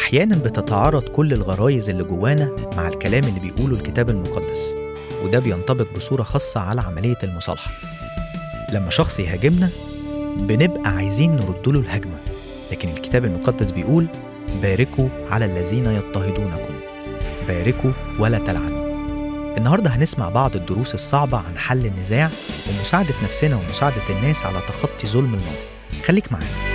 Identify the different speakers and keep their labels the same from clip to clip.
Speaker 1: أحيانا بتتعارض كل الغرايز اللي جوانا مع الكلام اللي بيقوله الكتاب المقدس وده بينطبق بصورة خاصة على عملية المصالحة لما شخص يهاجمنا بنبقى عايزين نرد له الهجمة لكن الكتاب المقدس بيقول باركوا على الذين يضطهدونكم باركوا ولا تلعنوا النهاردة هنسمع بعض الدروس الصعبة عن حل النزاع ومساعدة نفسنا ومساعدة الناس على تخطي ظلم الماضي خليك معانا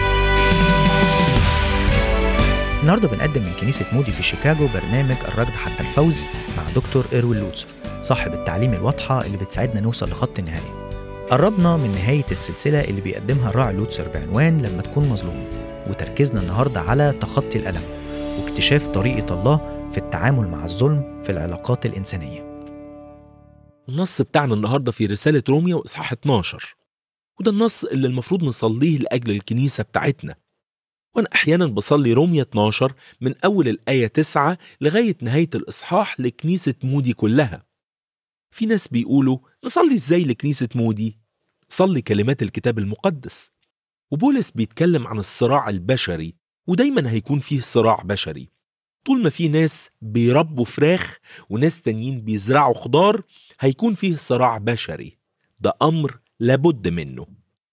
Speaker 1: النهارده بنقدم من كنيسة مودي في شيكاغو برنامج الركض حتى الفوز مع دكتور إيروين لوتسر صاحب التعليم الواضحة اللي بتساعدنا نوصل لخط النهاية قربنا من نهاية السلسلة اللي بيقدمها الراعي لوتسر بعنوان لما تكون مظلوم وتركيزنا النهاردة على تخطي الألم واكتشاف طريقة الله في التعامل مع الظلم في العلاقات الإنسانية
Speaker 2: النص بتاعنا النهارده في رسالة روميا وإصحاح 12 وده النص اللي المفروض نصليه لأجل الكنيسة بتاعتنا وأنا أحيانا بصلي روميا 12 من أول الآية 9 لغاية نهاية الإصحاح لكنيسة مودي كلها في ناس بيقولوا نصلي إزاي لكنيسة مودي؟ صلي كلمات الكتاب المقدس وبولس بيتكلم عن الصراع البشري ودايما هيكون فيه صراع بشري طول ما في ناس بيربوا فراخ وناس تانيين بيزرعوا خضار هيكون فيه صراع بشري ده أمر لابد منه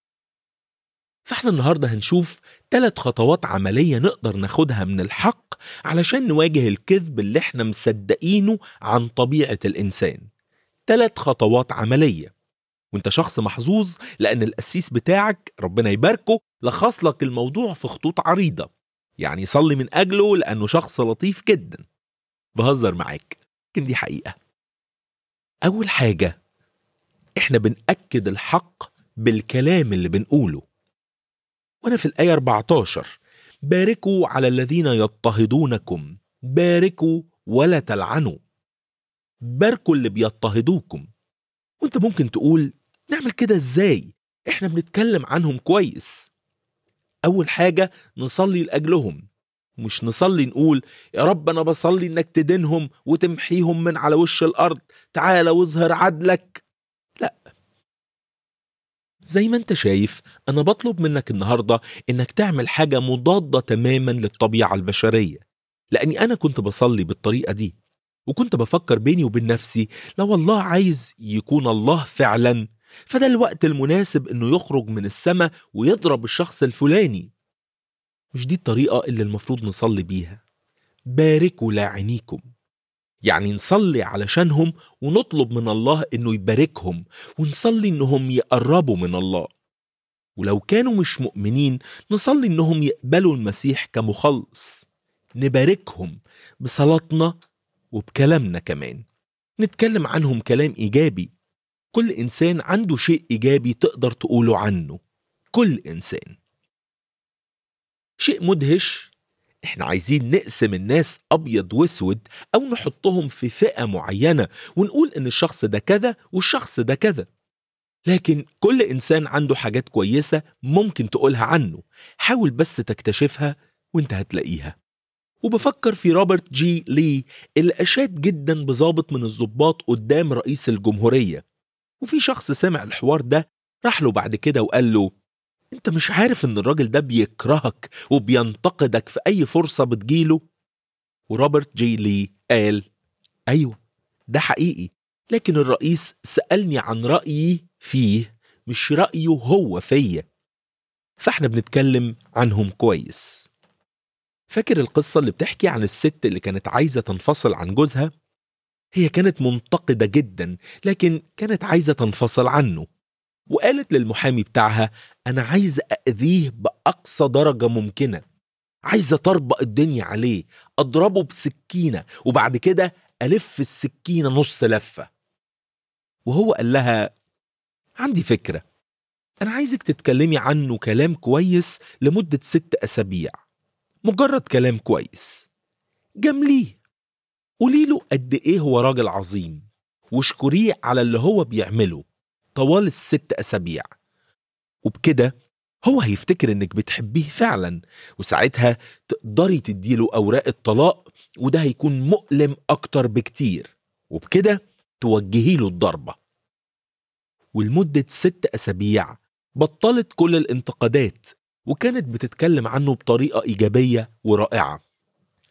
Speaker 2: فاحنا النهارده هنشوف ثلاث خطوات عملية نقدر ناخدها من الحق علشان نواجه الكذب اللي احنا مصدقينه عن طبيعة الإنسان ثلاث خطوات عملية وانت شخص محظوظ لأن القسيس بتاعك ربنا يباركه لخص لك الموضوع في خطوط عريضة يعني صلي من أجله لأنه شخص لطيف جدا بهزر معاك لكن دي حقيقة أول حاجة احنا بنأكد الحق بالكلام اللي بنقوله وانا في الآية 14 باركوا على الذين يضطهدونكم باركوا ولا تلعنوا باركوا اللي بيضطهدوكم وانت ممكن تقول نعمل كده ازاي احنا بنتكلم عنهم كويس اول حاجة نصلي لأجلهم مش نصلي نقول يا رب انا بصلي انك تدينهم وتمحيهم من على وش الارض تعالى واظهر عدلك لا زي ما انت شايف انا بطلب منك النهارده انك تعمل حاجه مضاده تماما للطبيعه البشريه لاني انا كنت بصلي بالطريقه دي وكنت بفكر بيني وبين نفسي لو الله عايز يكون الله فعلا فده الوقت المناسب انه يخرج من السماء ويضرب الشخص الفلاني مش دي الطريقه اللي المفروض نصلي بيها باركوا لاعنيكم يعني نصلي علشانهم ونطلب من الله انه يباركهم ونصلي انهم يقربوا من الله ولو كانوا مش مؤمنين نصلي انهم يقبلوا المسيح كمخلص نباركهم بصلاتنا وبكلامنا كمان نتكلم عنهم كلام ايجابي كل انسان عنده شيء ايجابي تقدر تقوله عنه كل انسان شيء مدهش احنا عايزين نقسم الناس ابيض واسود او نحطهم في فئه معينه ونقول ان الشخص ده كذا والشخص ده كذا لكن كل انسان عنده حاجات كويسه ممكن تقولها عنه حاول بس تكتشفها وانت هتلاقيها وبفكر في روبرت جي لي اللي اشاد جدا بظابط من الضباط قدام رئيس الجمهوريه وفي شخص سمع الحوار ده راح له بعد كده وقال له انت مش عارف ان الراجل ده بيكرهك وبينتقدك في اي فرصة بتجيله وروبرت جي لي قال ايوه ده حقيقي لكن الرئيس سألني عن رأيي فيه مش رأيه هو فيا فاحنا بنتكلم عنهم كويس فاكر القصة اللي بتحكي عن الست اللي كانت عايزة تنفصل عن جوزها؟ هي كانت منتقدة جدا لكن كانت عايزة تنفصل عنه وقالت للمحامي بتاعها أنا عايزة أذيه بأقصى درجة ممكنة عايزة طربق الدنيا عليه أضربه بسكينة وبعد كده ألف السكينة نص لفة وهو قال لها عندي فكرة أنا عايزك تتكلمي عنه كلام كويس لمدة ست أسابيع مجرد كلام كويس جامليه قولي له قد إيه هو راجل عظيم واشكريه على اللي هو بيعمله طوال الست أسابيع وبكده هو هيفتكر إنك بتحبيه فعلا وساعتها تقدري تديله أوراق الطلاق وده هيكون مؤلم أكتر بكتير وبكده توجهي له الضربة ولمدة ست أسابيع بطلت كل الانتقادات وكانت بتتكلم عنه بطريقة إيجابية ورائعة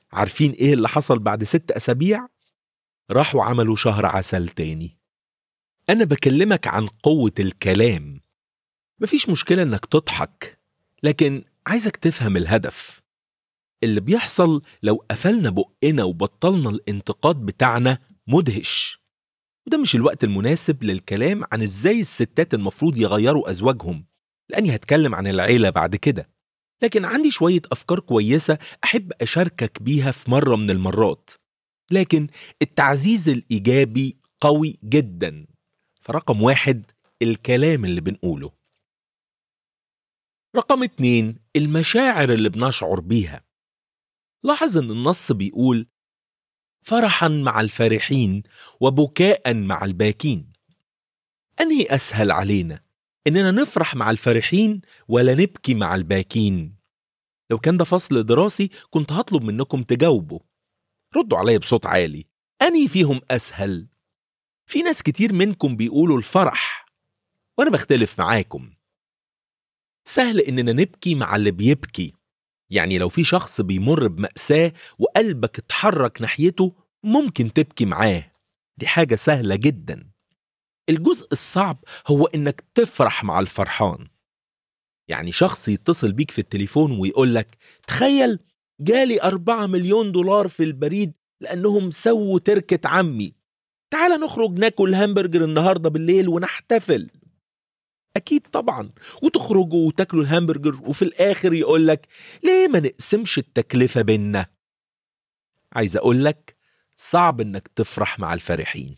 Speaker 2: عارفين ايه اللي حصل بعد ست اسابيع راحوا عملوا شهر عسل تاني انا بكلمك عن قوه الكلام مفيش مشكله انك تضحك لكن عايزك تفهم الهدف اللي بيحصل لو قفلنا بقنا وبطلنا الانتقاد بتاعنا مدهش وده مش الوقت المناسب للكلام عن ازاي الستات المفروض يغيروا ازواجهم لاني هتكلم عن العيله بعد كده لكن عندي شويه افكار كويسه احب اشاركك بيها في مره من المرات لكن التعزيز الايجابي قوي جدا فرقم واحد الكلام اللي بنقوله رقم اتنين المشاعر اللي بنشعر بيها لاحظ ان النص بيقول فرحا مع الفرحين وبكاء مع الباكين انهي اسهل علينا اننا نفرح مع الفرحين ولا نبكي مع الباكين لو كان ده فصل دراسي كنت هطلب منكم تجاوبوا ردوا عليا بصوت عالي انهي فيهم اسهل في ناس كتير منكم بيقولوا الفرح وانا بختلف معاكم سهل اننا نبكي مع اللي بيبكي يعني لو في شخص بيمر بمأساة وقلبك اتحرك ناحيته ممكن تبكي معاه دي حاجة سهلة جدا الجزء الصعب هو انك تفرح مع الفرحان يعني شخص يتصل بيك في التليفون ويقولك تخيل جالي أربعة مليون دولار في البريد لأنهم سووا تركة عمي تعال نخرج ناكل همبرجر النهاردة بالليل ونحتفل أكيد طبعا وتخرجوا وتاكلوا الهامبرجر وفي الآخر يقولك ليه ما نقسمش التكلفة بينا عايز أقولك صعب إنك تفرح مع الفرحين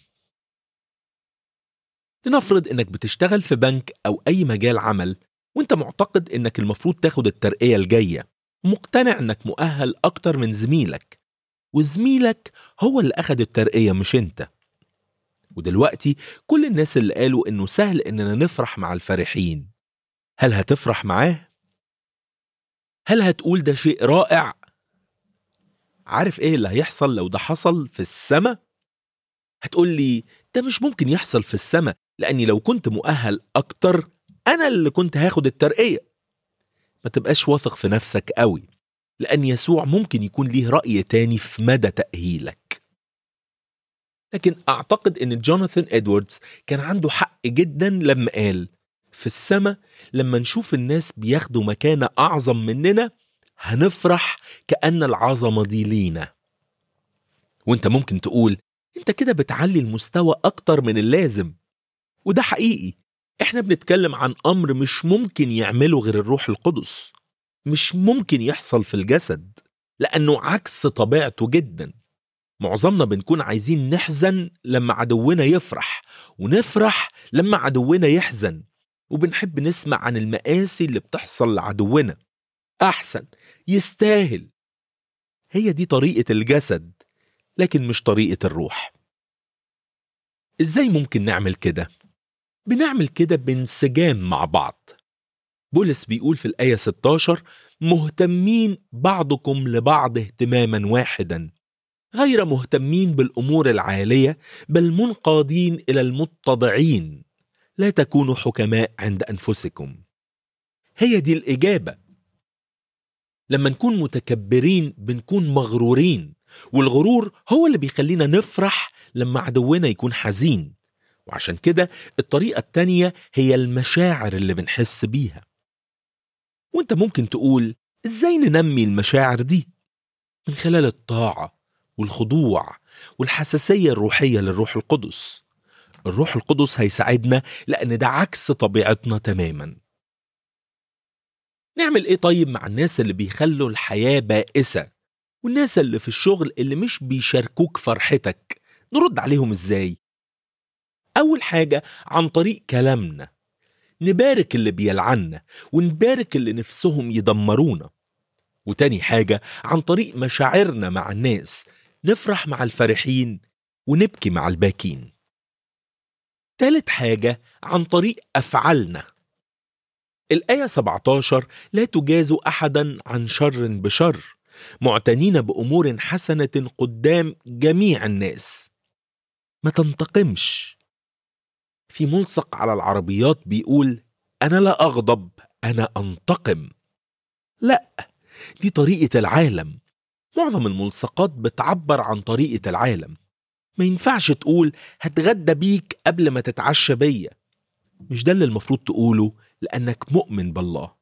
Speaker 2: لنفرض إنك بتشتغل في بنك أو أي مجال عمل وإنت معتقد إنك المفروض تاخد الترقية الجاية مقتنع إنك مؤهل أكتر من زميلك وزميلك هو اللي أخد الترقية مش إنت ودلوقتي كل الناس اللي قالوا إنه سهل إننا نفرح مع الفرحين هل هتفرح معاه؟ هل هتقول ده شيء رائع؟ عارف إيه اللي هيحصل لو ده حصل في السماء؟ هتقول لي ده مش ممكن يحصل في السماء لأني لو كنت مؤهل أكتر أنا اللي كنت هاخد الترقية ما تبقاش واثق في نفسك قوي لأن يسوع ممكن يكون ليه رأي تاني في مدى تأهيلك لكن أعتقد أن جوناثان إدواردز كان عنده حق جدا لما قال في السماء لما نشوف الناس بياخدوا مكانة أعظم مننا هنفرح كأن العظمة دي لينا وانت ممكن تقول انت كده بتعلي المستوى أكتر من اللازم وده حقيقي احنا بنتكلم عن أمر مش ممكن يعمله غير الروح القدس مش ممكن يحصل في الجسد لأنه عكس طبيعته جدا معظمنا بنكون عايزين نحزن لما عدونا يفرح ونفرح لما عدونا يحزن وبنحب نسمع عن المآسي اللي بتحصل لعدونا أحسن يستاهل هي دي طريقة الجسد لكن مش طريقة الروح إزاي ممكن نعمل كده؟ بنعمل كده بانسجام مع بعض بولس بيقول في الآية 16 مهتمين بعضكم لبعض اهتماما واحدا غير مهتمين بالأمور العالية بل منقادين إلى المتضعين لا تكونوا حكماء عند أنفسكم هي دي الإجابة لما نكون متكبرين بنكون مغرورين والغرور هو اللي بيخلينا نفرح لما عدونا يكون حزين وعشان كده الطريقة التانية هي المشاعر اللي بنحس بيها وانت ممكن تقول ازاي ننمي المشاعر دي من خلال الطاعة والخضوع والحساسية الروحية للروح القدس الروح القدس هيساعدنا لأن ده عكس طبيعتنا تماما نعمل ايه طيب مع الناس اللي بيخلوا الحياة بائسة والناس اللي في الشغل اللي مش بيشاركوك فرحتك نرد عليهم ازاي أول حاجة عن طريق كلامنا نبارك اللي بيلعنا ونبارك اللي نفسهم يدمرونا وتاني حاجة عن طريق مشاعرنا مع الناس نفرح مع الفرحين ونبكي مع الباكين تالت حاجة عن طريق أفعالنا الآية 17 لا تجازوا أحدا عن شر بشر معتنين بأمور حسنة قدام جميع الناس ما تنتقمش في ملصق على العربيات بيقول أنا لا أغضب أنا أنتقم لا دي طريقة العالم معظم الملصقات بتعبر عن طريقة العالم ما ينفعش تقول هتغدى بيك قبل ما تتعشى بيا مش ده اللي المفروض تقوله لأنك مؤمن بالله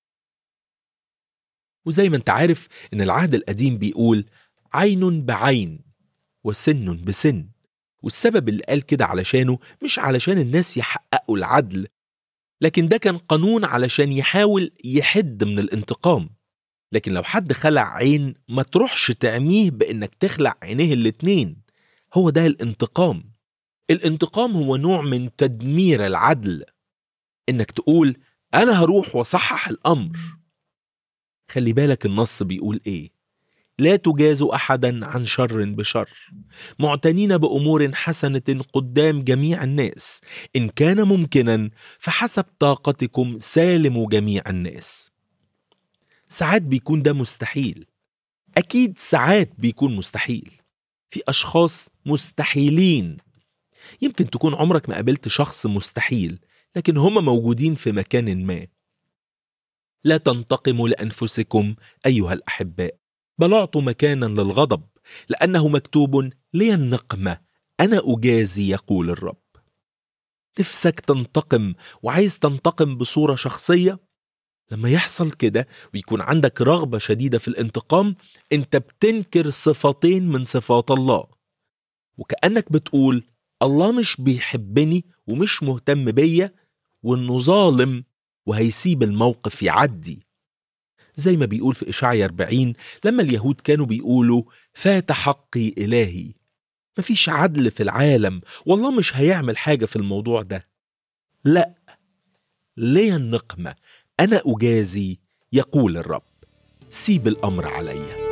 Speaker 2: وزي ما انت عارف ان العهد القديم بيقول عين بعين وسن بسن والسبب اللي قال كده علشانه مش علشان الناس يحققوا العدل لكن ده كان قانون علشان يحاول يحد من الانتقام لكن لو حد خلع عين ما تروحش تعميه بانك تخلع عينيه الاتنين هو ده الانتقام الانتقام هو نوع من تدمير العدل انك تقول انا هروح واصحح الامر خلي بالك النص بيقول ايه لا تجازوا احدا عن شر بشر معتنين بامور حسنه قدام جميع الناس ان كان ممكنا فحسب طاقتكم سالموا جميع الناس ساعات بيكون ده مستحيل اكيد ساعات بيكون مستحيل في اشخاص مستحيلين يمكن تكون عمرك ما قابلت شخص مستحيل لكن هم موجودين في مكان ما لا تنتقموا لانفسكم ايها الاحباء بل اعطوا مكانا للغضب لانه مكتوب لي النقمه انا اجازي يقول الرب نفسك تنتقم وعايز تنتقم بصوره شخصيه لما يحصل كده ويكون عندك رغبه شديده في الانتقام انت بتنكر صفتين من صفات الله وكانك بتقول الله مش بيحبني ومش مهتم بيا وانه ظالم وهيسيب الموقف يعدي زي ما بيقول في إشعيا 40 لما اليهود كانوا بيقولوا فات حقي إلهي مفيش عدل في العالم والله مش هيعمل حاجة في الموضوع ده لا لي النقمة أنا أجازي يقول الرب سيب الأمر عليّ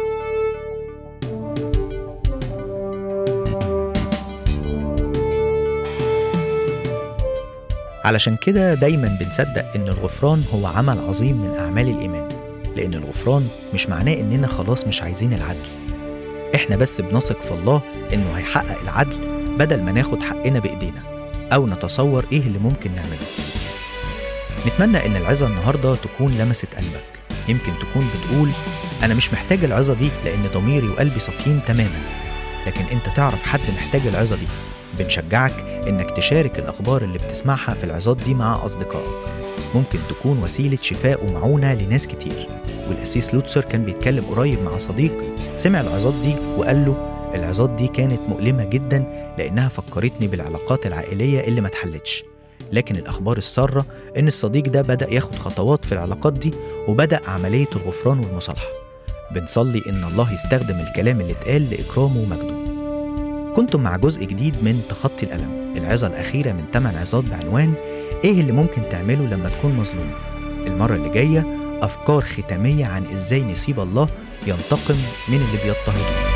Speaker 1: علشان كده دايما بنصدق إن الغفران هو عمل عظيم من أعمال الإيمان لأن الغفران مش معناه إننا خلاص مش عايزين العدل إحنا بس بنثق في الله إنه هيحقق العدل بدل ما ناخد حقنا بإيدينا أو نتصور إيه اللي ممكن نعمله نتمنى إن العظة النهاردة تكون لمست قلبك يمكن تكون بتقول أنا مش محتاج العظة دي لأن ضميري وقلبي صافيين تماما لكن أنت تعرف حد محتاج العظة دي بنشجعك إنك تشارك الأخبار اللي بتسمعها في العظات دي مع أصدقائك ممكن تكون وسيلة شفاء ومعونة لناس كتير والأسيس لوتسر كان بيتكلم قريب مع صديق سمع العظات دي وقال له العظات دي كانت مؤلمة جدا لأنها فكرتني بالعلاقات العائلية اللي ما اتحلتش لكن الأخبار السارة إن الصديق ده بدأ ياخد خطوات في العلاقات دي وبدأ عملية الغفران والمصالحة بنصلي إن الله يستخدم الكلام اللي اتقال لإكرامه ومجده كنتم مع جزء جديد من تخطي الألم العظة الأخيرة من 8 عظات بعنوان إيه اللي ممكن تعمله لما تكون مظلوم المرة اللي جاية أفكار ختامية عن إزاي نسيب الله ينتقم من اللي بيضطهدوه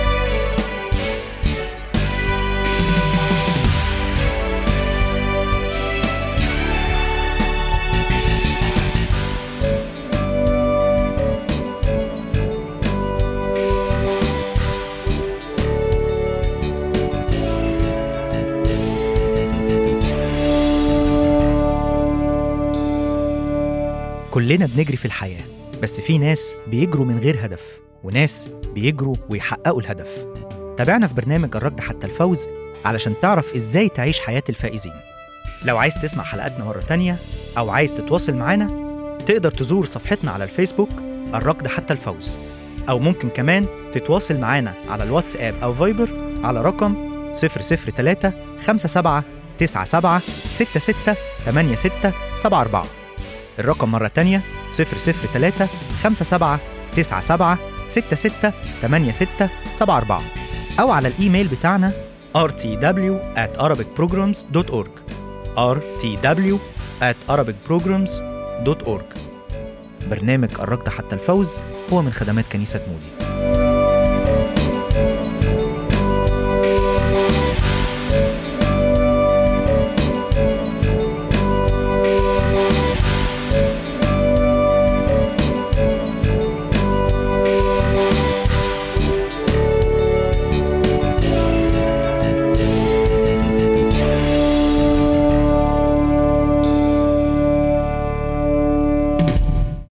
Speaker 1: كلنا بنجري في الحياة بس في ناس بيجروا من غير هدف وناس بيجروا ويحققوا الهدف تابعنا في برنامج الركض حتى الفوز علشان تعرف ازاي تعيش حياة الفائزين لو عايز تسمع حلقاتنا مرة تانية أو عايز تتواصل معانا تقدر تزور صفحتنا على الفيسبوك الركض حتى الفوز أو ممكن كمان تتواصل معانا على الواتساب أو فايبر على رقم 003 57 97 66 86 74 الرقم مرة تانية 003 57 97 66 86 74 أو على الإيميل بتاعنا rtw at arabicprograms.org rtw at arabicprograms.org برنامج الركض حتى الفوز هو من خدمات كنيسة مودي